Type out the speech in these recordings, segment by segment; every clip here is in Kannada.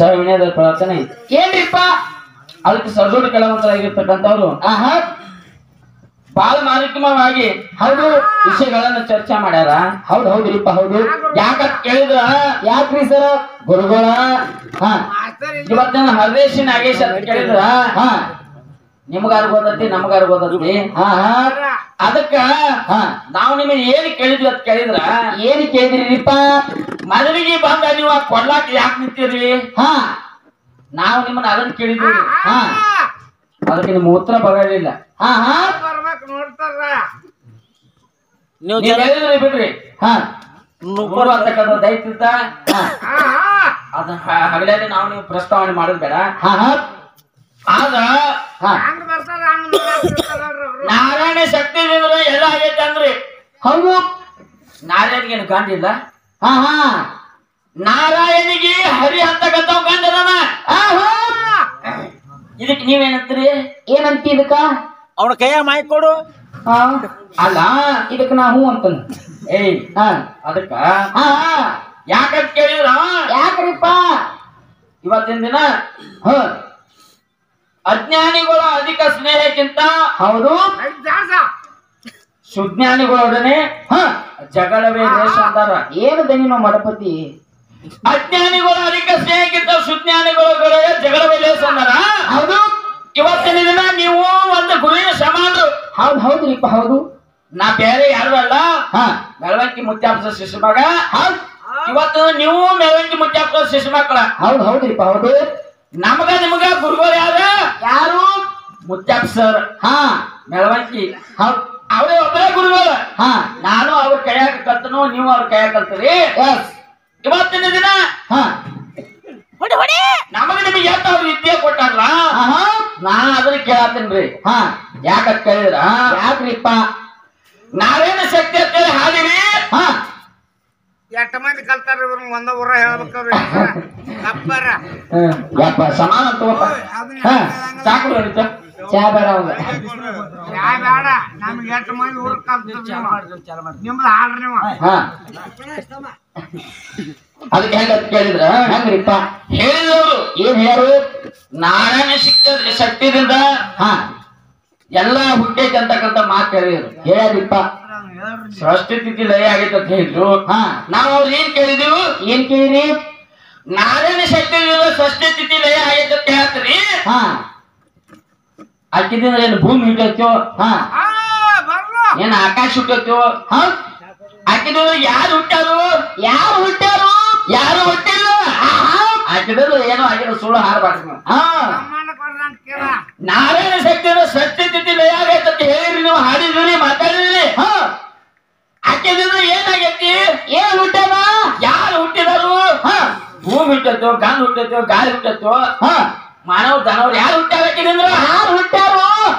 ಸವಿನಯದ ಪ್ರಾರ್ಥನೆ ಏನ್ರಿಪ್ಪ ಅದಕ್ಕೆ ಸರ್ದೋಡಿ ಕಲಾವಂತರಾಗಿರ್ತಕ್ಕಂಥವ್ರು ಆಹಾ ಬಹಳ ಮಾರ್ಮಿಕವಾಗಿ ಹೌದು ವಿಷಯಗಳನ್ನು ಚರ್ಚೆ ಮಾಡ್ಯಾರ ಹೌದು ಹೌದ್ರಿಪ್ಪ ಹೌದು ಯಾಕಂತ ಕೇಳಿದ್ರ ಯಾಕ್ರಿ ಸರ್ ಗುರುಗಳ ಹಾ ಇವತ್ತಿನ ಹರದೇಶಿ ನಾಗೇಶ್ ಅಂತ ಕೇಳಿದ್ರ ಹಾ ನಿಮ್ಗಾರ ಗೊತ್ತೈತಿ ನಮ್ಗಾರ ಗೊತ್ತೈತಿ ಹಾ ಹಾ ಅದಕ್ಕ ಹಾ ನಾವು ನಿಮಗೆ ಏನ್ ಕೇಳಿದ್ವಿ ಅಂತ ಕೇಳಿದ್ರ ಏನ್ ಕೇಳಿದ್ರಿಪ್ಪ ಮದುವೆಗೆ ಬಂದ ನೀವು ಕೊಡ್ಲಾಕ ಯಾಕೆ ನಿಂತೀರಿ ಹಾ ನಾವು ನಿಮ್ಮನ್ನ ಅದನ್ನ ಕೇಳಿದ್ವಿ ಹಾ ಅದಕ್ಕೆ ನಿಮ್ಮ ಉತ್ತರ ಬರಲಿಲ್ಲ ಹಾ ಹಾ ನೀವು ಹೇಳಿದ್ರಿ ಬಿಡ್ರಿ ಹಾ ನೂರು ಅಂತಕ್ಕಂಥ ದೈತ್ಯದ ಹಾ ಅದ ಹಗಲಲ್ಲಿ ನಾವು ನೀವು ಪ್ರಸ್ತಾವನೆ ಮಾಡೋದು ಬೇಡ ಹಾ ಹಾ ಆಗ ಹಾ ನಾರಾಯಣ ಶಕ್ತಿ ಇದ್ರೆ ಎಲ್ಲ ಆಗೈತೆ ಅಂದ್ರಿ ಹೌದು ನಾರಾಯಣಿಗೇನು ಗಂಡಿಲ್ಲ ಹಾ ಹಾ ನಾರಾಯಣಿಗೆ ಹರಿ ಅಂತಕ್ಕಂಥ ಗಂಡದನ ಆಹಾ ಇದಕ್ಕೆ ನೀವೇನಂತೀರಿ ಏನಂತ ಇದಕ್ಕ ಅವನ ಕೈಯ ಮಾಯ್ಕ್ ಕೊಡು ಹಾ ಅಲ್ಲ ಇದಕ್ಕ ನಾ ಹೂ ಅಂತಂದ ಏಯ್ ಹಾ ಅದಕ್ಕ ಹಾ ಹಾ ಯಾಕಂತ ಕೇಳಿದ್ರ ಯಾಕ್ರಿಪ್ಪ ಇವತ್ತಿನ ದಿನ ಹ ಅಜ್ಞಾನಿಗಳ ಅಧಿಕ ಸ್ನೇಹಕ್ಕಿಂತ ಹೌದು ಸುಜ್ಞಾನಿಗಳೊಡನೆ ಹ ಜಗಳವೇ ಲೇಷ ಅಂದಾರ ಏನು ದನಿನೋ ಮಡಪತಿ ಅಜ್ಞಾನಿಗಳ ಅಧಿಕ ಸ್ನೇಹಕ್ಕಿಂತ ಸುಜ್ಞಾನಿಗಳ ಜಗಳವೇ ಲೇಷ ಅಂದಾರ ಹೌದು ಇವತ್ತಿನ ದಿನ ನೀವು ಒಂದು ಗುರುವಿನ ಸಮಾನರು ಹೌದು ಹೌದ್ರಿಪ್ಪ ಹೌದು ನಾ ಬೇರೆ ಯಾರು ಅಲ್ಲ ಹಾ ಮೆರವಂಕಿ ಮುತ್ಯಾಪ್ಸ ಶಿಶು ಮಗ ಹೌದ್ ಇವತ್ತು ನೀವು ಮೆರವಂಕಿ ಮುತ್ಯಾಪ್ಸ ಶಿಶು ಮಕ್ಕಳ ಹೌದು ಹೌದ್ರಿಪ್ಪ ಹೌದು ನಮಗ ನಿಮಗ ಗುರುಗಳು ಯಾರ ಯಾರು ಮುತ್ಯಾಪ್ ಸರ್ ಹಾ ಮೆರವಂಕಿ ಹೌದ್ ಅವರೇ ಒಬ್ಬರೇ ಗುರುಗಳು ಹಾ ನಾನು ಅವ್ರ ಕೈಯಾಗ ಕಲ್ತನು ನೀವು ಅವ್ರ ಕೈಯಾಗ ಕಲ್ತೀರಿ ಎಸ್ ಇವತ್ತಿನ ದಿನ ಹಾ ನಮಗ ನಿಮಗೆ ಎಷ್ಟು ಅವ್ರ ವಿದ್ಯೆ ಕೊಟ್ಟಾರಲ್ಲ ಆಹಾ ನಾ ಅದನ್ನ ಕೇಳತ್ತೀನ್ರಿ ಹಾ ಯಾಕಂತ ಕೇಳಿದ್ರ ಯಾಕ್ರಿಪ್ಪ ನಾವೇನು ಶಕ್ತಿ ಅಂತೇಳಿ ಹಾದಿರಿ ಹಾ ಎಷ್ಟ ಮಂದಿ ಕಲ್ತಾರ ಇವ್ರು ಒಂದ ಊರ ಹೇಳ್ಬೇಕವ್ರಿ ಅಪ್ಪರ ಹ್ಮ್. ಯಪ್ಪ ಸಮಾನ ತಗೋಪ ಹಾ ಸಾಕು ರಣಿತ ಚಾ ಬೇಡ ಅವಾಗ ಯಾ ಬೇಡ ನಮ್ಗೆ ಎಷ್ಟ್ ಮಂದಿ ಊರ ಕಲ್ತಾರ ನಿಮ್ದು ಹಾಡ್ರಿ ನೀವು ಹಾ ಅದಕ್ಕೆ ಹೆಂಗಂತ ಕೇಳಿದ್ರ ಹೆಂಗ್ರಿಪ್ಪ ಹೇಳಿದವರು ಏನ್ ಹೇಳು ನಾರಾಯಣ ಸಿಕ್ಕ ಶಕ್ತಿದಿಂದ ಹಾ ಎಲ್ಲ ಹುಟ್ಟೈತೆ ಅಂತಕ್ಕಂಥ ಮಾತು ಹೇಳಿದ್ರು ಹೇಳ್ಯಾರಿಪ್ಪ ಸೃಷ್ಟಿ ತಿಥಿ ಲಯ ಆಗೈತೆ ಅಂತ ಹೇಳಿದ್ರು ಹಾ ನಾವು ಅವ್ರು ಏನ್ ಕೇಳಿದೀವಿ ಏನ್ ಕೇಳಿರಿ ನಾರಾಯಣ ಶಕ್ತಿಯಿಂದ ಸೃಷ್ಟಿ ತಿಥಿ ಲಯ ಆಗೈತೆ ಅಂತ ಹೇಳ್ತೀರಿ ಹಾ ಹಾಕಿದ್ರೆ ಏನು ಭೂಮಿ ಹುಟ್ಟೈತೋ ಹಾ ಆ ಬರ್ಲು ಏನ್ ಆಕಾಶ ಹುಟ್ಟೈತೋ ಹೌದ್ ಹಾಕಿದ್ರೆ ಯಾರು ಹುಟ್ಟಾರು ಯಾರು ಹುಟ್ಟ್ಯಾರು ಯಾರು ಹುಟ್ಟಿಲ್ಲ ಹಾಕಿದ್ರೆ ಏನೋ ಆಗಿರೋ ಸುಳ್ಳು ಹಾರಬಾರ್ದು ನೀವು ಹಾ ಬ್ರಹ್ಮಾಂಡ ಕೊಡ್ರಂತ ಕೇಳ ನಾರಾಯಣ ಶಕ್ತಿಯಿಂದ ಸೃಷ್ಟಿ ತಿಥಿ ಲಯ ಆಗೈತೆ ಅಂತ ಹೇಳಿರಿ ನೀವು ಹಾಡಿದ್ರಿ ಮಾತಾಡಿದ್ರಿ ಹಾ ಹಾಕಿದ್ರೆ ಏನಾಗೈತಿ ಏನ್ ಹುಟ್ಟ್ಯಾರ ಯಾರು ಹುಟ್ಟಿದಾರು ಹಾ ಭೂಮಿ ಹುಟ್ಟೈತೋ ಗಾಂಧಿ ಹುಟ್ಟೈತೋ ಗಾಳಿ ಹುಟ್ಟೈತೋ ಹಾ ಮಾನವ ದನವ್ರು ಯಾರು ಹುಟ್ಟಾರ ಹಾಕಿದ್ರ ಯಾರು ಹುಟ್ಟ್ಯಾರು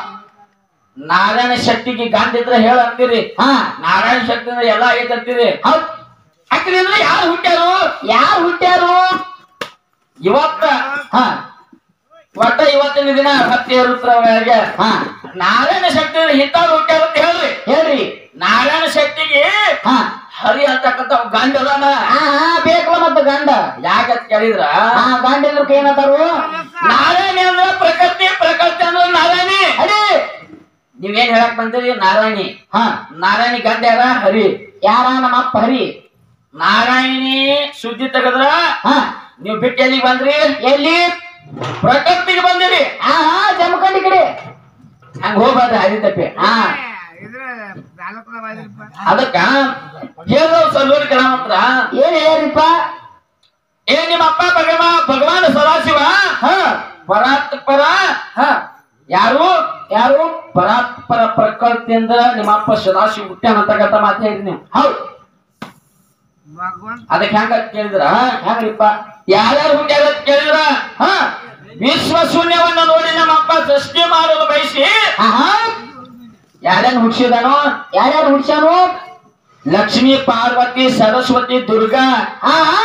ನಾರಾಯಣ ಶಕ್ತಿಗೆ ಗಾಂಧಿ ಇದ್ರೆ ಹೇಳ ಅಂತೀರಿ ಹಾ ನಾರಾಯಣ ಶಕ್ತಿಯಿಂದ ಎಲ್ಲ ಆಗೈತೆ ಅಂತೀರಿ ಹೌದ್ ಹಾಕಿದ್ರೆ ಯಾರು ಹುಟ್ಟ್ಯಾರು ಯಾರು ಹುಟ್ಟ್ಯಾರು ಇವತ್ತ ಹಾ ಒಟ್ಟ ಇವತ್ತಿನ ದಿನ ಹತ್ತಿ ರುದ್ರಗಳಿಗೆ ಹಾ ನಾರಾಯಣ ಶಕ್ತಿಯಿಂದ ಇಂಥವ್ರು ಹುಟ್ಟ್ಯಾರ ಅಂತ ಹೇಳ್ರಿ ಹೇಳ್ರಿ ನಾರಾಯಣ ಶಕ್ತಿಗೆ ಹಾ ಹರಿ ಅಂತಕ್ಕಂಥ ಗಂಡ ಅದಾನ ಹಾ ಹಾ ಬೇಕಲ್ಲ ಮತ್ತ ಗಂಡ ಯಾಕಂತ ಕೇಳಿದ್ರ ಹಾ ಗಂಡ ಇಲ್ಲಕ್ಕೆ ಏನಂತಾರು ನಾರಾಯಣ ಅಂದ್ರೆ ಪ್ರಕೃತಿ ಪ್ರಕೃತಿ ಅಂದ್ರೆ ನಾರಾಯಣಿ ಅಡಿ ನೀವೇನ್ ಹೇಳಕ್ ಬಂದಿರಿ ನಾರಾಯಣಿ ಹಾ ನಾರಾಯಣಿ ಗಂಡ ಯಾರ ಹರಿ ಯಾರ ನಮ್ಮ ಅಪ್ಪ ಹರಿ ನಾರಾಯಣಿ ಸುದ್ದಿ ತೆಗದ್ರ ಹಾ ನೀವು ಬಿಟ್ಟು ಎಲ್ಲಿಗೆ ಬಂದ್ರಿ ಎಲ್ಲಿ ಪ್ರಕೃತಿಗೆ ಬಂದಿರಿ ಹಾ ಹಾ ಜಮಖಂಡಿ ಕಡೆ ಹಂಗ ಹೋಗ್ಬಾರ್ದು ಹರಿ ತಪ್ಪಿ ಹಾ ಇದ್ರ ಬ್ಯಾಲಕದ ಬಾಯ್ದ್ರಿಪ್ಪ ಅದಕ್ಕ ಹೇಳೋ ಸಲ್ಲೂರಿ ಗ್ರಾಮಂತ್ರ ಏನ್ ಹೇಳ್ರಿಪ್ಪ ಏ ನಿಮ್ಮ ಅಪ್ಪ ಭಗವಾ ಭಗವಾನ್ ಸದಾಶಿವ ಹಾ ಪರಾತ್ಪರ ಹಾ ಯಾರು ಯಾರು ಪರಾತ್ಪರ ಪ್ರಕೃತಿಯಿಂದ ನಿಮ್ಮ ಅಪ್ಪ ಸದಾಶಿವ ಹುಟ್ಟ್ಯಾನ ಅಂತಕ್ಕಂಥ ಮಾತು ಹೇಳಿ ನೀವು ಹೌದ್ ಭಗವಂತ ಅದಕ್ಕೆ ಹೆಂಗ ಕೇಳಿದ್ರ ಹೆಂಗ್ರಿಪ್ಪ ಯಾರ್ಯಾರು ಹುಟ್ಟ್ಯಾರ ಅಂತ ಕೇಳಿದ್ರ ಹಾ ವಿಶ್ವ ಶೂನ್ಯವನ್ನ ನೋಡಿ ನಮ್ಮ ಅಪ್ಪ ಸೃಷ್ಟಿ ಮಾಡಲು ಬಯಸಿ ಹಾ ಹಾ ಯಾರ್ಯಾರು ಹುಟ್ಟಿಸಿದಾನೋ ಯಾರ್ಯಾರು ಹುಡ್ಸ್ಯಾನು ಲಕ್ಷ್ಮಿ ಪಾರ್ವತಿ ಸರಸ್ವತಿ ದುರ್ಗಾ ಹಾ ಹಾ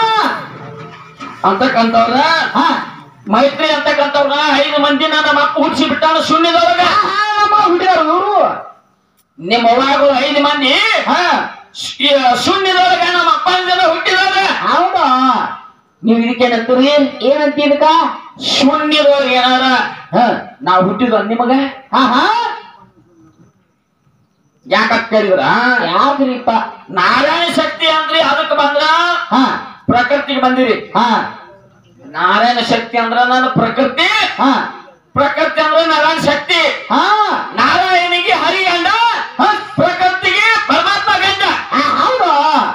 ಅಂತಕ್ಕಂಥವ್ರ ಹಾ ಮೈತ್ರಿ ಅಂತಕ್ಕಂಥವ್ರ ಐದು ಮಂದಿನ ನಮ್ಮ ಅಪ್ಪ ಹುಟ್ಟಿಸಿ ಬಿಟ್ಟಾನ ಶೂನ್ಯದೊಳಗ ಹಾ ನಮ್ಮ ಹುಡ್ಗ್ಯಾರು ಇವ್ರು ನಿಮ್ಮ ಅವ್ವಾಗಳು ಐದು ಮಂದಿ ಹಾ ಶ್- ಶೂನ್ಯದೊಳಗ ನಮ್ಮ ಅಪ್ಪನ ಜನ ಹುಟ್ಟಿದಾರ ಹೌದಾ ನೀವ್ ಇದಕ್ಕೇನಂತೀರಿ ಏನಂತ ಇದಕ್ಕ ಶೂನ್ಯದವ್ರಿಗೆ ಏನಾರ ಹ ನಾವ್ ಹುಟ್ಟಿದ್ವ ನಿಮಗ ಹಾ ಹಾ ಯಾಕಂತ ಕೇಳಿದ್ರ ಯಾಕ್ರಿಪ್ಪ ನಾರಾಯಣ ಶಕ್ತಿ ಅಂದ್ರಿ ಅದಕ್ಕೆ ಬಂದ್ರ ಹಾ ಪ್ರಕೃತಿಗೆ ಬಂದಿರಿ ಹಾ ನಾರಾಯಣ ಶಕ್ತಿ ಅಂದ್ರ ನಾನು ಪ್ರಕೃತಿ ಹಾ ಪ್ರಕೃತಿ ಅಂದ್ರೆ ನಾರಾಯಣ ಶಕ್ತಿ ಹಾ ನಾರಾಯಣಿಗೆ ಹರಿ ಗಂಡ ಪ್ರಕೃತಿಗೆ ಪರಮಾತ್ಮ ಗಂಡ ಹಾ, ಹೌದು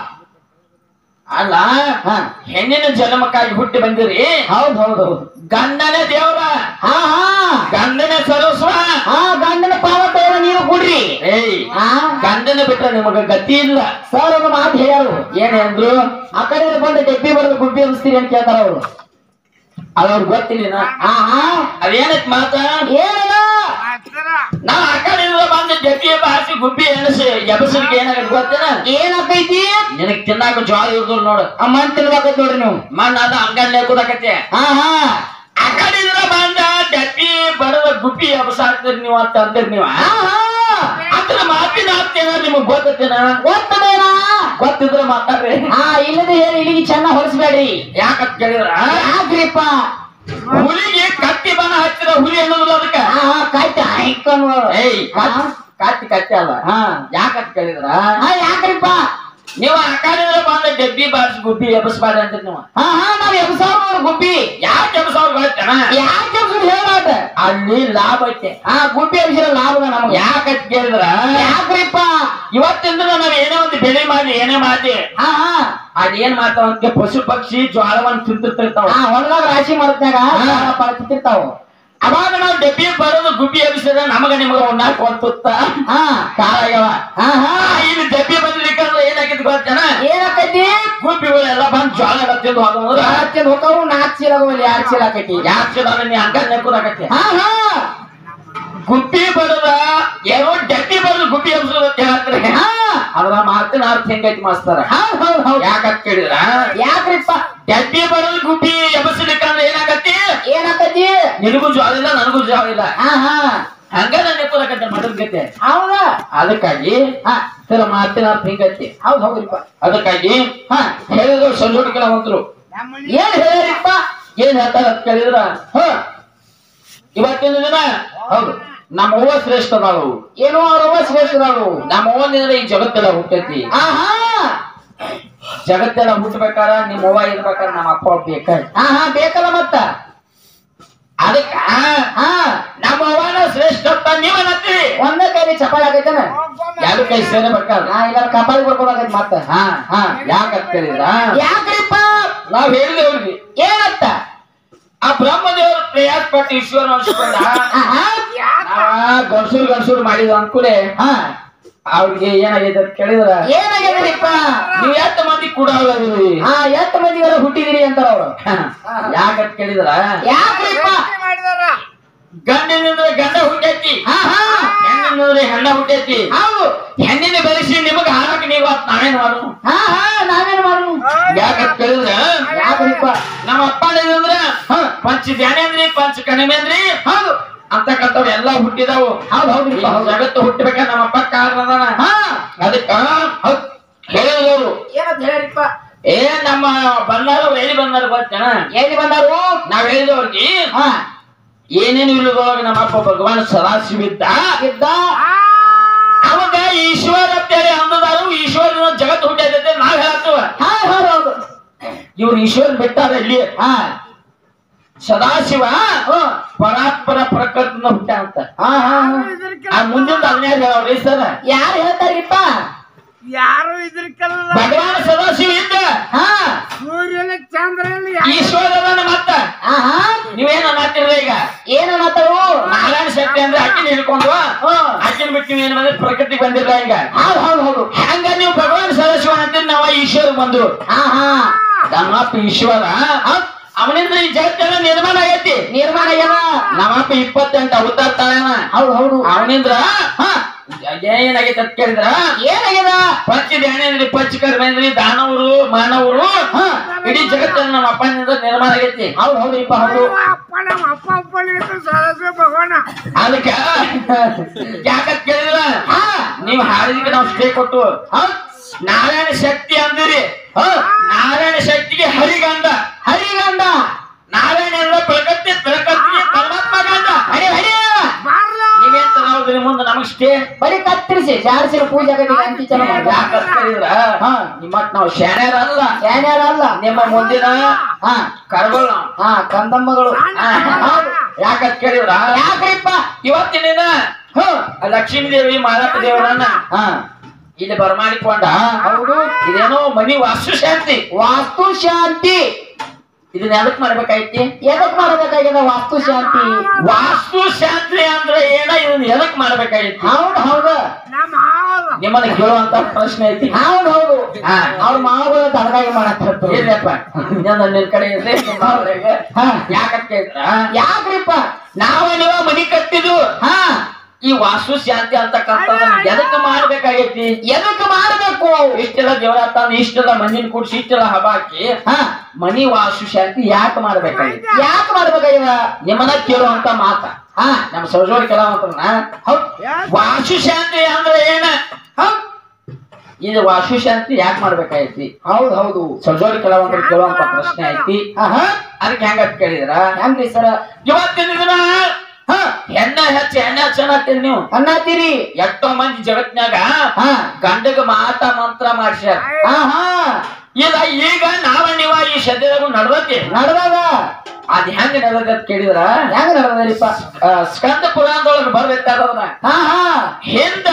ಅಲ್ಲ ಹಾ ಹೆಣ್ಣಿನ ಜನ್ಮಕ್ಕಾಗಿ ಹುಟ್ಟಿ ಬಂದಿರಿ ಹೌದು ಹೌದು ಗಂಡನೇ ದೇವರ ಹಾ ಹಾ ಗಂಡನೇ ಸರ್ವಸ್ವ ಹಾ ಗಂಡನ ಪಾವತ ನೀವು ಕೊಡ್ರಿ ಏಯ್ ಹಾ ಗಂಡನ ಬಿಟ್ರೆ ನಿಮಗ ಗತಿ ಇಲ್ಲ ಸರ್ ಒಂದು ಮಾತು ಹೇಳ್ಯಾರು ಏನ್ ಅಂದ್ರು ಆ ಕಡೆ ಬಂದು ಡೆಬ್ಬಿ ಬರೋದು ಗುಬ್ಬಿ ಅನ್ಸ್ತೀರಿ ಅಂತ ಕೇಳ್ತಾರ ಅವರು ಅವ್ರಿಗೆ ಗೊತ್ತಿಲ್ಲ ಹಾ ಹಾ ಅದೇನಕ್ ಮಾತ ಏನಲ್ಲ ಮಾಸ್ತರ ನಾವ್ ಆ ಕಡೆಯಿಂದ ಬಂದ ಜತಿ ಬಾಸಿ ಗುಬ್ಬಿ ಎಣಸಿ ಎಬಸರಿಗೆ ಏನಾಗತ್ ಗೊತ್ತೇನ ಏನಾಕೈತಿ ನಿನಗ್ ತಿನ್ನಾಕ ಜ್ವಾಳ ಇರ್ದ್ರು ನೋಡು ಅಮ್ಮ ತಿನ್ಬೇಕೈತಿ ನೋಡ್ರಿ ನೀವು ಮಣ್ಣ ಅದ ಅಂಗಡ್ಲೆ ಕೂದಕತ್ತೆ ಹಾ ಹಾ ಆ ಕಡೆಯಿಂದ ಬಂದ ಜತಿ ಬಡದ ಗುಬ್ಬಿ ಎಬಸಾಕ್ತೀರಿ ನೀವು ಅಂತ ಅಂತೀರಿ ನೀವ ಹಾ ಹಾ ಅದ್ರ ಮಾತಿನ ಅರ್ಥೇನ ನಿಮಗ್ ಗೊತ್ತೇನ ಗೊತ್ತದೇನಾ ಗೊತ್ತಿದ್ರೆ ಮಾತಾಡ್ರಿ ಹಾ ಇಲ್ಲದೆ ಹೇಳಿ ಇಲ್ಲಿಗೆ ಚೆನ್ನಾಗ್ ಹೊಲಿಸ್ಬೇಡ್ರಿ ಯಾಕಂತ ಕೇಳಿದ್ರ ಯಾಕ್ರಿಪ್ಪ ಹುಲಿಗೆ ಕತ್ತಿ ಬಣ ಹಚ್ಚಿದ ಹುಲಿ ಅನ್ನೋದಿಲ್ಲ ಅದಕ್ಕ ಹಾ ಹಾ ಕಾಯ್ತ ಐಕನ್ ಏಯ್ ಕತ್ತಿ- ಕತ್ತಿ ಕತ್ತಿ ಅಲ್ಲ ಹಾ ಯಾಕಂತ ಕೇಳಿದ್ರ ಹಾ ಯಾಕ್ರಿಪ್ಪ ನೀವು ಆ ಕಡೆಯಿಂದ ಬಂದ ಡಬ್ಬಿ ಬಾರ್ಸ್ ಗುಬ್ಬಿ ಎಬಸ್ಬಾರ್ದು ಅಂತ ನೀವು ಹಾ ಹಾ ನಾವ್ ಎಬ್ಸಾವ್ರ ಗುಬ್ಬಿ ಯಾಕೆ ಎಬಸವ್ರು ಗೊತ್ತೇನ ಯಾಕೆ ಎಬ್ಸುದು ಹೇಳಾಟ ಅಲ್ಲಿ ಲಾಭ ಐತೆ ಹಾ ಗುಬ್ಬಿ ಎಬ್ಸಿರ ಲಾಭದ ನಮ್ಗೆ ಯಾಕಂತ ಕೇಳಿದ್ರ ಯಾಕ್ರಿಪ್ಪ ಇವತ್ತಿಂದ ನಾವ್ ಏನೇ ಒಂದು ಬೆಳೆ ಮಾಡಿ ಏನೇ ಮಾಡಿ ಹಾ ಹಾ ಅದೇನ್ ಮಾಡ್ತಾವ ಅಂತ ಪಶು ಪಕ್ಷಿ ಜ್ವಾಳವನ್ನ ತಿಂತಿರ್ತಾವ ಹಾ ಹೊಲದಾಗ ರಾಶಿ ಮಾಡ್ತಾಗ ಪಡ್ತಿರ್ತಾವ ಅವಾಗ ನಾವು ಡಬ್ಬಿ ಬರೋದು ಗುಬ್ಬಿ ಎಬ್ಸಿದ ನಮಗ ನಿಮಗ ಉಣ್ಣಾಕ ಒಂದ್ ಹಾ ಕಾಲಾಗ್ಯವ ಹಾ ಹಾ ಇಲ್ಲಿ ಡಬ್ಬಿ ಬಂದಿರ್ಲಿಕ್ಕಂದ್ರೆ ಏನಾಗಿತ್ತು ಗೊತ್ತೇನ ಏನಾಕೈತಿ ಗುಬ್ಬಿಗಳೆಲ್ಲ ಬಂದ್ ಜ್ವಾಳ ತಿಂದು ಹೋದಂದ್ರ ಹತ್ತಿರ ಹೋಗವು ನಾಲ್ಕು ಚೀಲ ಹೋಗಲಿ ಎರಡು ಚೀಲ ಆಕೈತಿ ಯಾಕೆ ನೀ ಹಂಗ ನೆಕ್ಕುದಾಕತ್ತೆ ಹಾ ಹಾ ಗುಬ್ಬಿ ಬಡದ ಏನೋ ಡಬ್ಬಿ ಬರೋದು ಗುಬ್ಬಿ ಎಬ್ಸೋದು ಅಂತ ಹೇಳ್ತಾರೆ ಹಾ ಅದ್ರ ಮಾತಿನ ಅರ್ಥ ಹೆಂಗೈತಿ ಮಾಸ್ತರ ಹೌದ್ ಹೌದ್ ಹೌದ್ ಯಾಕಂತ ಕೇಳಿದ್ರ ಯಾಕ್ರಿಪ್ಪ ಡಬ್ಬಿ ಬರೋದು ಗುಬ್ಬಿ ಎಬಸಲಿಕ್ಕಂದ್ರೆ ಏನಾಗತ್ತಿ ಏನಾಕೈತಿ ನಿನಗೂ ಜ್ವಾಳ ಇಲ್ಲ ನನಗೂ ಜ್ವಾಳ ಇಲ್ಲ ಹಾ ಹಾ ಹಂಗ ನಾನು ನೆಕ್ಕುದಾಕತ್ತೆ ಮಡದ ಗತೆ ಹೌದಾ ಅದಕ್ಕಾಗಿ ಹಾ ಸರ ಮಾತಿನ ಅರ್ಥ ಹಿಂಗೈತಿ ಹೌದ್ ಹೌದ್ರಿಪ್ಪ ಅದಕ್ಕಾಗಿ ಹಾ ಹೇಳಿದ್ರು ಸಂಜೋಡಿ ಕೆಲವಂತರು ನಮ್ಮಲ್ಲಿ ಏನ್ ಹೇಳ್ಯಾರಿಪ್ಪ ಏನ್ ಹೇಳ್ತಾರ ಅಂತ ಕೇಳಿದ್ರ ಹ ಇವತ್ತಿನ ದಿನ ಹೌದು ನಮ್ಮ ಅವ್ವ ಶ್ರೇಷ್ಠ ನಾವು ಏನೋ ಅವ್ರವ್ವ ಶ್ರೇಷ್ಠದವರು ನಮ್ಮ ಅವ್ವನಿಂದ ಈ ಜಗತ್ತೆಲ್ಲ ಹುಟ್ಟೈತಿ ಹಾ ಹಾ ಜಗತ್ತೆಲ್ಲ ಹುಟ್ಟಬೇಕಾರ ನಿಮ್ಮ ಅವ್ವ ಇರ್ಬೇಕಾರ ನಮ್ಮ ಅಪ್ಪ ಬೇಕ ಹಾ ಹಾ ಬೇಕಲ್ಲ ಮತ್ತ ಅದಕ್ಕ ಹಾ ನಮ್ಮ ಅವ್ವನ ಶ್ರೇಷ್ಠ ಅಂತ ನೀವ ನತ್ತೀರಿ ಒಂದೇ ಕೈಲಿ ಚಪಾಳಿ ಆಗೈತೇನ ಎರಡು ಕೈ ಸೇರಬೇಕಲ್ಲ ಹಾ ಇಲ್ಲ ಕಪಾಳಿ ಬರ್ಕೋದಾಗೈತಿ ಮತ್ತ ಹಾ ಹಾ ಯಾಕಂತ ಕೇಳಿದ್ರ ಯಾಕ್ರಿಪ್ಪ ನಾವ್ ಹೇಳಿದೇವ್ರಿಗೆ ಏನತ್ತ ಆ ಬ್ರಹ್ಮದೇವ್ರ ಪ್ರಯಾಸ ಪಟ್ಟು ಈಶ್ವರ ಅನ್ಸ್ಕೊಂಡ ಆಹಾ. ಗಂಡಸೂರ್ ಗಂಡಸೂರ್ ಮಾಡಿದ ಅನ್ಕೂಲೆ ಹಾ ಅವ್ರಿಗೆ ಏನಾಗಿದೆ ಅಂತ ಕೇಳಿದ್ರ ಏನಾಗ್ಯದ್ರಿಪ್ಪ ನೀವ್ ಎಷ್ಟು ಮಂದಿ ಕೂಡ ಹಾ ಎಷ್ಟು ಮಂದಿಗಾರ ಹುಟ್ಟಿದಿರಿ ಅಂತಾರ ಅವ್ರು ಯಾಕಂತ ಕೇಳಿದ್ರ ಯಾಕ್ರಿಪ್ಪ ಮಾಡಿದಾರ ಗಂಡಿನಿಂದ ಗಂಡ ಹುಟ್ಟೈತಿ ಹಾ ಹಾ ಹೆಣ್ಣಿನಿಂದ ಹೆಣ್ಣ ಹುಟ್ಟೈತಿ ಹೌದು ಹೆಣ್ಣಿನ ಬೆಳೆಸಿ ನಿಮಗ ಹಾರಕ್ ನೀವು ಅತ್ ನಾವೇನ್ ಮಾಡು ಹಾ ಹಾ ನಾವೇನ್ ಮಾಡೋಣ ಯಾಕಂತ ಕೇಳಿದ್ರ ಯಾಕ್ರಿಪ್ಪ ನಮ್ಮ ಅಪ್ಪ ಅಂದ್ರ ಪಂಚ ಧ್ಯಾನೇಂದ್ರಿ ಪಂಚ ಕಣಿಮೇಂದ್ರಿ ಹೌದು ಅಂತಕ್ಕಂಥವ್ ಎಲ್ಲಾ ಹುಟ್ಟಿದಾವು ಹೌದು ಹೌದ್ರಿಪ್ಪ ಈ ಹೌದು ಜಗತ್ತು ಹುಟ್ಟಬೇಕ ನಮ್ಮ ಅಪ್ಪ ಕಾರಣ ಅದಾನ ಹಾ ಅದಕ್ಕ ಹೌದ್ ಹೇಳಿದವರು ಏನಂತ ಹೇಳ್ಯಾರಿಪ್ಪ ಏ ನಮ್ಮ ಬಂದಾರ ಎಲ್ಲಿ ಬಂದಾರ ಗೊತ್ತೇನ ಎಲ್ಲಿ ಬಂದಾರು ನಾವ್ ಹೇಳಿದವ್ರಿಗೆ ಹಾ ಏನೇನು ಇಲ್ಲದೊಳಗ ನಮ್ಮಪ್ಪ ಭಗವಾನ್ ಸದಾಶಿವಿದ್ದ ಇದ್ದ ಅವಾಗ ಈಶ್ವರ ಅಂತೇಳಿ ಅಂದದಾರು ಈಶ್ವರನ ಜಗತ್ತು ಹುಟ್ಟೈತೆ ನಾವ್ ಹೇಳತ್ತವ ಹಾ ಹೌದು ಹೌದು ಇವ್ರು ಈಶ್ವರನ್ ಬಿಟ್ಟಾರ ಇಲ್ಲಿ ಹಾ ಸದಾಶಿವ ಹ್ಮ್. ಪರಾತ್ಪರ ಪ್ರಕೃತಿನ ಹುಟ್ಟ ಅಂತ ಹಾ ಹಾ ಹಾ. ಆ ಮುಂದಿನ ಅದನ್ಯಾರ ಹೇಳವ್ರಿ ಸರ್ ಯಾರು ಹೇಳ್ತಾರಿಪ್ಪ ಯಾರು ಇದ್ರಕ್ಕೆಲ್ಲ ಭಗವಾನ್ ಸದಾಶಿವ ಇದ್ದ ಹಾ ಸೂರ್ಯನ ಚಂದ್ರನ ಈಶ್ವರನ ಮತ್ತ ಹಾ ಹಾ ನೀವೇನ ಮಾತಿರ್ಲ ಈಗ ಏನನ್ನತ್ತವು ನಾರಾಯಣ ಶಕ್ತಿ ಅಂದ್ರೆ ಅಕ್ಕಿನ ಹಿಡ್ಕೊಂಡು ಹ್ಮ್. ಅಕ್ಕಿನ ಬಿಟ್ಟು ನೀವ್ ಏನ್ ಬಂದ್ರೆ ಪ್ರಕೃತಿ ಬಂದಿಲ್ಲ ಈಗ ಹೌದು ಹೌದು ಹೌದು ಹಂಗ ನೀವು ಭಗವಾನ್ ಸದಾಶಿವ ಅಂತೀರಿ ನಾವ ಈಶ್ವರ ಬಂದ್ರು ಹಾ ಹಾ ನಮ್ಮಪ್ಪ ಈಶ್ವರ ಅವನಿಂದ ಈ ಜಗತ್ತೆಲ್ಲ ನಿರ್ಮಾಣ ಆಗೈತಿ ನಿರ್ಮಾಣ ಆಗ್ಯದ ನಮ್ಮಪ್ಪ ಇಪ್ಪತ್ತೆಂಟು ಅವತಾರ ತಾಳೇನ ಹೌದು ಹೌದು ಅವನಿಂದ್ರ ಏನಾಗೈತೆ ಅಂತ ಕೇಳಿದ್ರ ಏನಾಗ್ಯದ ಪಂಚ ಧ್ಯಾನೇಂದ್ರಿ ಪಂಚ ಕರ್ಮೇಂದ್ರಿ ದಾನವರು ಮಾನವರು ಹಾ ಇಡೀ ಜಗತ್ತನ್ನ ನಮ್ಮ ಅಪ್ಪನಿಂದ ನಿರ್ಮಾಣ ಆಗೈತಿ ಹೌದು ಹೌದ್ರಿಪ್ಪ ಹೌದು ಅಪ್ಪ ನಮ್ಮ ಅಪ್ಪ ಅಪ್ಪನಿಗೆ ಸದಸ್ಯ ಭಗವಾನ ಅದಕ್ಕ ಯಾಕಂತ ಕೇಳಿದ್ರ ಹಾ ನೀವ್ ಹಾಡಿದಕ್ಕೆ ನಾವು ಸ್ಟೇ ಕೊಟ್ಟು ಹೌದ್ ನಾರಾಯಣ ಶಕ್ತಿ ಅಂದಿರಿ ಹ ನಾರಾಯಣ ಶಕ್ತಿಗೆ ಹರಿಗಂಧ ಹರಿಗಂಡ ನಾರಾಯಣ ಅಂದ್ರೆ ಪ್ರಕೃತಿ ಪ್ರಕೃತಿಗೆ ಪರಮಾತ್ಮ ಗಂಧ ಹರಿ ಹರಿ ಬಾರ್ಲ ನೀವೇನ್ ತಗೋದ್ರಿ ಮುಂದೆ ನಮಗಷ್ಟೇ ಬರೀ ಕತ್ತರಿಸಿ ಜಾರಿಸಿನ ಪೂಜೆ ಆಗೈತಿ ಅಂತಿ ಚಲೋ ಮಾಡ್ದ ಯಾಕಂತ ಕೇಳಿದ್ರ ಹಾ ನಿಮ್ಮಟ್ ನಾವು ಶಾಣ್ಯರಲ್ಲ ಏನ್ಯಾರ ಅಲ್ಲ ನಿಮ್ಮ ಮುಂದಿನ ಹಾ ಕರ್ಗಳು ನಾವು ಹಾ ಕಂದಮ್ಮಗಳು ಹೌದು. ಯಾಕಂತ ಕೇಳಿದ್ರ ಯಾಕ್ರಿಪ್ಪ ಇವತ್ತಿನ ದಿನ ಹ ಆ ಲಕ್ಷ್ಮೀ ದೇವಿ ಮಾಲಪ್ಪ ದೇವರನ್ನ ಹಾ ಇಲ್ಲಿ ಬರಮಾಡಿಕೊಂಡ ಹೌದು ಇದೇನೋ ಮನಿ ವಾಸ್ತು ಶಾಂತಿ ವಾಸ್ತು ಶಾಂತಿ ಇದನ್ನ ಎದಕ್ ಮಾಡ್ಬೇಕಾಯ್ತಿ ಎದಕ್ ಮಾಡಬೇಕಾಗ್ಯದ ವಾಸ್ತು ಶಾಂತಿ ವಾಸ್ತು ಶಾಂತಿ ಅಂದ್ರೆ ಏನ ಇದನ್ನ ಎದಕ್ ಮಾಡ್ಬೇಕಾಯ್ತಿ ಹೌದು ಹೌದು ನಮ್ಮ ಹಾವಲ್ಲ ನಿಮ್ಮನ್ನ ಕೇಳುವಂತ ಪ್ರಶ್ನೆ ಐತಿ ಹೌದು ಹೌದು ಹಾ. ಅವ್ರ ಮಾವುಗಳು ತಡಗಾಗಿ ಮಾಡತ್ತ ಇಲ್ಲಪ್ಪ ಇನ್ನೊಂದು ನಿನ್ ಕಡೆ ಇರ್ಲಿ ನಿಮ್ಮ ಅವ್ರಿಗೆ. ಹಾ. ಯಾಕಂತ ಕೇಳಿದ್ರ ಯಾಕ್ರಿಪ್ಪ ನಾವ ನೀವು ಮನಿ ಕಟ್ಟಿದ್ದು ಹಾ ಈ ವಾಸ್ತು ಶಾಂತಿ ಅಂತಕ್ಕಂಥದ್ದನ್ನ ಎದಕ್ ಮಾಡ್ಬೇಕಾಗೈತಿ ಎದಕ್ ಮಾಡಬೇಕು ಇಷ್ಟೆಲ್ಲ ದೇವರ ತಂದು ಇಷ್ಟೆಲ್ಲ ಮಣ್ಣಿನ ಕೂಡಿಸಿ ಇಷ್ಟೆಲ್ಲ ಹಬ್ಬ ಹಾಕಿ ಹಾ ಮನಿ ವಾಸ್ತು ಶಾಂತಿ ಯಾಕೆ ಮಾಡ್ಬೇಕಾಗೈತಿ ಯಾಕೆ ಮಾಡ್ಬೇಕಾಗ್ಯದ ನಿಮ್ಮನ್ನ ಕೇಳುವಂತ ಮಾತ ಹಾ ನಮ್ಮ ಸೌಜೋಡಿ ಕೆಲವಂತನ ಹೌದ್ ವಾಸ್ತು ಶಾಂತಿ ಅಂದ್ರೆ ಏನ ಹೌದ್ ಇದು ವಾಸ್ತು ಶಾಂತಿ ಯಾಕೆ ಮಾಡ್ಬೇಕಾಗೈತಿ ಹೌದು ಹೌದು ಸೌಜೋಡಿ ಕೆಲವಂತರು ಕೇಳುವಂತ ಪ್ರಶ್ನೆ ಐತಿ ಆಹಾ ಅದಕ್ಕೆ ಹೆಂಗಂತ ಕೇಳಿದ್ರ ಹೆಂಗ್ರಿ ಸರ ಇವತ್ತಿನ ದಿನ ಹ, ಎಣ್ಣ ಹೆಚ್ಚು ಎಣ್ಣೆ ಹಚ್ಚನತ್ತೀರಿ ನೀವು ಅನ್ನತ್ತೀರಿ ಎಷ್ಟೋ ಮಂದಿ ಜಗತ್ನ್ಯಾಗ ಹಾ ಗಂಡಗ ಮಾತ ಮಂತ್ರ ಮಾಡ್ಸ್ಯಾರ ಆಹಾ ಇಲ್ಲ ಈಗ ನಾವ ನೀವ ಈ ಸದ್ಯದಾಗ ನಡ್ದತಿ ನಡ್ದಾಗ ಅದ್ ಹೆಂಗ್ ನಡ್ದತಿ ಅಂತ ಕೇಳಿದ್ರ ಹೆಂಗ ನಡ್ದರಿಪ್ಪ ಆ, ಸ್ಕಂದ ಪುರಾಣದೊಳಗ ಬರ್ಬೇಕಾದವನ ಹಾ ಹಾ ಹಿಂದ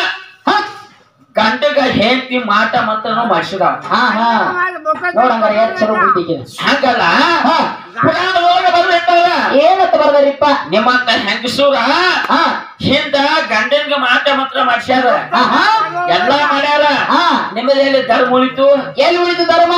ಹ, ಗಂಡಗ ಹೆಂಡತಿ ಮಾಟ ಮಂತ್ರನು ಮಾಡಿಸಿದ ಹಾ ಹಾ ನೋಡಂಗಾರ ಎಷ್ಟ್ ಚಲೋ ಬುದ್ಧಿಗೆ ಹಂಗಲ್ಲ ಹಾ ಪುರಾಣದೊಳಗ ಬರ್ಬೇಕಾದ ಏನತ್ತ ಬರ್ದಾರಿಪ್ಪ ನಿಮ್ಮಂತ ಹೆಂಗಸೂರ ಹಾ ಹಿಂದ ಗಂಡನ್ಗ ಮಾಟ ಮಂತ್ರ ಮಾಡ್ಸ್ಯಾರ ಆಹಾ ಎಲ್ಲಾ ಮಾಡ್ಯಾರ ಹಾ ನಿಮ್ಮದಲ್ಲಿ ಧರ್ಮ ಉಳಿತು ಎಲ್ಲಿ ಉಳಿದು ಧರ್ಮ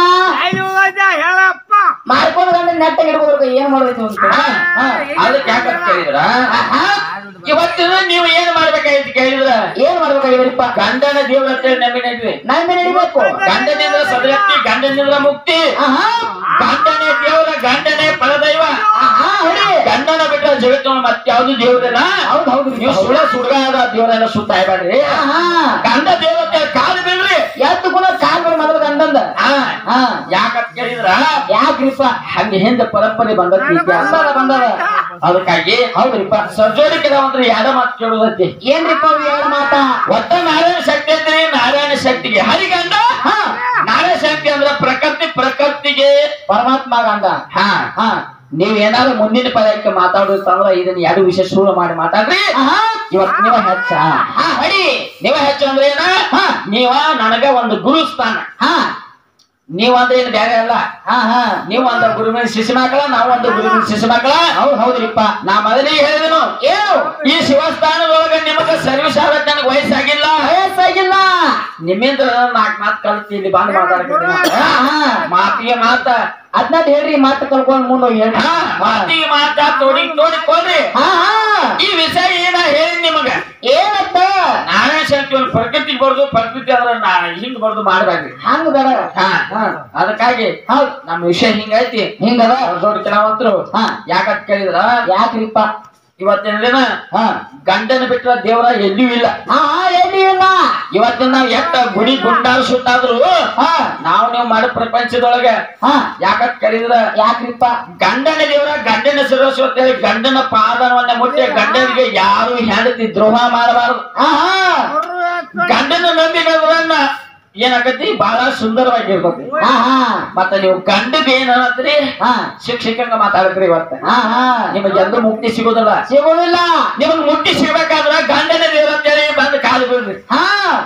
ಹೇಳಪ್ಪ ಮಾಡ್ಕೊಂಡು ಗಂಡ ನೆಟ್ಟಾಗಿ ಇಡ್ಬೋದು ಏನ್ ಮಾಡ್ಬೇಕು ಅಂತ ಹಾ, ಹಾ ಅದಕ್ಕೆ ಯಾಕಂತ ಕೇಳಿದ್ರ ಆಹಾ. ಇವತ್ತಿನ ನೀವು ಏನ್ ಮಾಡ್ಬೇಕಾಯ್ತು ಕೇಳಿದ್ರ ಏನ್ ಮಾಡ್ಬೇಕಾಗಿದ್ರಿಪ್ಪ ಗಂಡನ ದೇವ್ರ ಹತ್ರ ನಂಬಿ ನಡ್ವಿ ನಂಬಿ ನಡಿಬೇಕು ಗಂಡನಿಂದ ಸದೃಷ್ಟಿ ಗಂಡನಿಂದ ಮುಕ್ತಿ ಆಹಾ ಗಂಡನೇ ದೇವರ ಗಂಡನೇ ಪರದೈವ ಆಹಾ ಹೊಡಿ ಗಂಡನ ಬಿಟ್ಟ ಜಗತ್ತು ಮತ್ತೆ ಯಾವ್ದು ದೇವ್ರಲ್ಲ ಹೌದು ಹೌದು ನೀವು ಸುಳ್ಳ ಸುಡ್ಗಾದ ದೇವರೆಲ್ಲ ಸುತ್ತ ಇಡ್ಬೇಡ್ರಿ ಆಹಾ ಗಂಡ ದೇವತೆ ಕಾಲು ಬೀಳ್ರಿ ಎತ್ತು ಕೂಡ ಕಾಲ್ಗಳು ಮೊದಲು ಗಂಡಂದ ಹಾ ಹಾ ಯಾಕಂತ ಕೇಳಿದ್ರ ಯಾಕ್ರಿಪ್ಪ ಹಂಗೆ ಹಿಂದೆ ಪರಂಪರೆ ಬಂದತಿ ಬಂದದ ಬಂದದ ಅದಕ್ಕಾಗಿ ಹೌದ್ರಿಪ್ಪ ಸರ್ಜೋಡಿ ಕೆಲವಂದ್ರೆ ಯಾರ ಮಾತು ಕೇಳುದೈತಿ ಏನ್ರಿಪ್ಪ ಅವು ಎರಡು ಮಾತಾ ಒಟ್ಟ ನಾರಾಯಣ ಶಕ್ತಿ ಅಂದ್ರೆ ನಾರಾಯಣ ಶಕ್ತಿಗೆ ಹರಿಗಂಡ ಹಾ ನಾರಾಯಣ ಶಕ್ತಿ ಅಂದ್ರೆ ಪ್ರಕೃತಿ ಪ್ರಕೃತಿಗೆ ಪರಮಾತ್ಮ ಗಂಡ ಹಾ ಹಾ ನೀವ್ ಏನಾದ್ರು ಮುಂದಿನ ಪದಕ್ಕೆ ಮಾತಾಡೋದಂದ್ರ ಇದನ್ನ ಎರಡು ವಿಷಯ ಶುರು ಮಾಡಿ ಮಾತಾಡ್ರಿ ಆಹಾ ಇವತ್ ನೀವ ಹೆಚ್ಚ ಹಾ ಹೊಡಿ ನೀವ ಹೆಚ್ಚು ಅಂದ್ರೆ ಏನ ಹಾ ನೀವ ನನಗ ಒಂದು ಗುರು ಸ್ಥಾನ ಹಾ ನೀವ್ ಅಂದ್ರೆ ಏನ್ ಬೇರೆ ಅಲ್ಲ ಹಾ ಹಾ ನೀವು ಒಂದು ಗುರುವಿನ ಶಿಶು ಮಕ್ಕಳ ನಾವು ಒಂದು ಗುರುವಿನ ಶಿಶು ಮಕ್ಕಳ ಹೌದ್ ಹೌದ್ರಿಪ್ಪ ನಾ ಮೊದಲಿಗೆ ಹೇಳಿದನು ಏನು ಈ ಶಿವಸ್ಥಾನದೊಳಗ ನಿಮಗ ಸರ್ವಿಸ್ ಆಗತ್ತೆ ನನಗೆ ವಯಸ್ಸಾಗಿಲ್ಲ ವಯಸ್ಸಾಗಿಲ್ಲ ನಿಮ್ಮಿಂದ ನಾಲ್ಕು ಮಾತು ಕಲ್ತಿ ಇಲ್ಲಿ ಬಂದು ಮಾತಾಡ್ತಿದ್ದೀನಿ ಹಾ ಹಾ ಮಾತಿಗೆ ಮಾತ ಅದ್ನ ಹೇಳ್ರಿ ಮಾತು ಕಲ್ಕೊಂಡ್ ಮುಂದೆ ಹೋಗಿ ಹೇಳ್ರಿ ಹಾ, ಮಾತಿಗೆ ಮಾತ ತೋಡಿ ತೋಡಿಕೊಳ್ರಿ ಹಾ ಹಾ ಈ ವಿಷಯ ಏನ ಹೇಳಿ ನಿಮಗ ಏನತ್ತ ನಾರಾಯಣ ಶಕ್ತಿ ಒಂದು ಪ್ರಕೃತಿ ಬರ್ದು ಪ್ರಕೃತಿ ಅಂದ್ರೆ ನಾ ಹಿಂಗ್ ಬರ್ದು ಮಾಡ್ಬೇಡ್ರಿ ಹಂಗ ಬೇಡ ಹಾ ಹಾ ಅದಕ್ಕಾಗಿ ಹೌದ್ ನಮ್ಮ ವಿಷಯ ಹಿಂಗೈತಿ ಹಿಂಗದ ದೊಡ್ಡ ಕೆಲವಂತರು ಹಾ ಯಾಕಂತ ಕೇಳಿದ್ರ ಯಾಕ್ರಿಪ್ಪ ಇವತ್ತಿನ ದಿನ ಹಾ ಗಂಡನ ಬಿಟ್ರ ದೇವರ ಎಲ್ಲಿಯೂ ಇಲ್ಲ ಹಾ ಎಲ್ಲಿ ಇಲ್ಲ ಇವತ್ತಿನ ನಾವ್ ಎಷ್ಟ ಗುಡಿ ಗುಂಡಾರು ಸುತ್ತಾದ್ರು ಹಾ ನಾವು ನೀವು ಮಾಡೋ ಪ್ರಪಂಚದೊಳಗ ಹಾ ಯಾಕಂತ ಕೇಳಿದ್ರ ಯಾಕ್ರಿಪ್ಪ ಗಂಡನ ದೇವರ ಗಂಡನ ಶಿರಸ್ಸು ಅಂತ ಹೇಳಿ ಗಂಡನ ಪಾದವನ್ನ ಮುಟ್ಟಿ ಗಂಡನಿಗೆ ಯಾರು ಹೆಂಡತಿ ದ್ರೋಹ ಮಾಡಬಾರದು ಹಾ ಹಾ ಗಂಡನ ನಂಬಿದವರನ್ನ ಏನಾಗತಿ ಬಹಳ ಸುಂದರವಾಗಿರ್ತತಿ ಹಾ ಹಾ ಮತ್ತ ನೀವು ಗಂಡಗ ಏನ್ ಅನ್ನತ್ರಿ ಹಾ ಶಿಕ್ಷಕಂಗ ಮಾತಾಡತ್ರಿ ಇವತ್ತ ಹಾ ಹಾ ನಿಮಗೆ ಎಂದೂ ಮುಕ್ತಿ ಸಿಗೋದಿಲ್ಲ ಸಿಗುದಿಲ್ಲ ನಿಮಗ್ ಮುಕ್ತಿ ಸಿಗ್ಬೇಕಾದ್ರ ಗಂಡನ ದೇವರ ಅಂತೇಳಿ ಬಂದು ಕಾಲು ಬೀಳ್ರಿ ಹಾ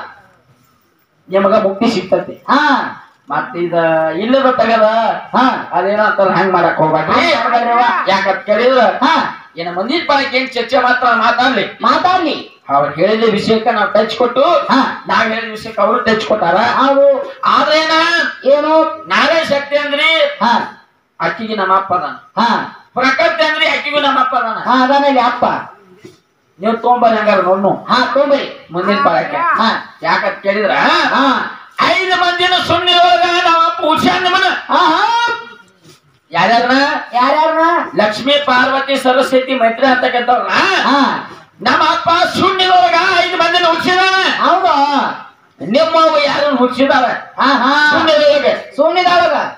ನಿಮಗ ಮುಕ್ತಿ ಸಿಗ್ತತಿ ಹಾ ಮತ್ತ ಇದ ಇಲ್ಲದ ತಗದ ಹಾ ಅದೇನೋ ಅಂತಾರ ಹಂಗ್ ಮಾಡಕ್ ಹೋಗ್ಬೇಡ್ರಿ ಯಾಕಂತ ಕೇಳಿದ್ರ ಹಾ ಏನ ಮಂದಿರ ಪಾಲಕ್ಕೆ ಏನ್ ಚರ್ಚೆ ಮಾತ್ರ ಮಾತಾಡ್ಲಿ ಮಾತಾಡ್ಲಿ ಅವ್ರು ಹೇಳಿದ ವಿಷಯಕ್ಕ ನಾವ್ ಟಚ್ ಕೊಟ್ಟು ಹಾ ನಾವ್ ಹೇಳಿದ ವಿಷಯಕ್ಕೆ ಅವರು ಟಚ್ ಕೊಟ್ಟಾರ ಹೌದು ಆದ್ರೇನ ಏನು ನಾರಾಯಣ ಶಕ್ತಿ ಅಂದ್ರಿ ಹಾ ಅಕ್ಕಿಗೆ ನಮ್ಮ ಅಪ್ಪ ಅದಾನ ಹಾ ಪ್ರಕೃತಿ ಅಂದ್ರಿ ಅಕ್ಕಿಗೂ ನಮ್ಮ ಅಪ್ಪ ಅದಾನ ಹಾ ಅದಾನ ಇಲ್ಲಿ ಅಪ್ಪ ನೀವು ತೊಗೊಂಬರ್ರಿ ಹಂಗಾರ ನೋಡ್ನು ಹಾ ತೊಂಬರಿ ಮುಂದಿನ ಪಾಲಕ್ಕೆ ಹಾ ಯಾಕಂತ ಕೇಳಿದ್ರ ಹಾ ಐದು ಮಂದಿನ ಸುಣ್ಣಿದೊಳಗ ನಮ್ಮ ಅಪ್ಪ ಹುಷಾರ್ ನಮ್ಮನ ಹಾ ಹಾ ಯಾರ್ಯಾರನ ಯಾರ್ಯಾರನ ಲಕ್ಷ್ಮೀ ಪಾರ್ವತಿ ಸರಸ್ವತಿ ಮೈತ್ರಿ ಅಂತಕ್ಕಂಥವ್ರನ್ನ ಹಾ ನಮ್ಮ ಅಪ್ಪ ಸುಣ್ಣಿದೊಳಗ ಐದು ಮಂದಿನ ಹುಟ್ಟಿಸಿದಾನ ಹೌದು ನಿಮ್ಮವ್ವ ಯಾರನ್ನ ಹುಟ್ಟಿಸಿದಾರ ಹಾ ಹಾ ಸುಣ್ಣಿದೊಳಗೆ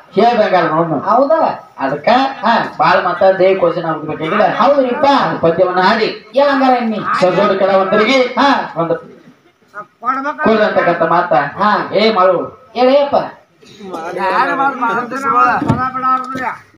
ಹೇಳ್ಬೇಕಲ್ಲ ನೋಡ್ ಹೌದಾ ಅದಕ್ಕ ಹಾ ಬಾಳ ಮಾತಾಡ್ದೆ ಕ್ವಶನ್ ಆಗ್ಬೇಕಾಗಿಲ್ಲ ಹೌದ್ರಿಪ್ಪ ಪದ್ಯವನ್ನ ಹಾಡಿ ಏನಂಗಾರ ಎಣ್ಣಿ ಸದೋಡಿ ಕೆಲವಂತರಿಗೆ ಹಾ ಒಂದು ಕೊಡ್ಬೇಕು ಕೊಡ್ರಂತಕ್ಕಂಥ ಮಾತ ಹಾ ಏ ಮಾಡು ಹೇಳಪ್ಪ ಯಾರು ಮಾತು ಮಾತಾಡ್ತಾರೆ, ಪದ ಬಿಡೋರ್ದಿಲ್ಲ.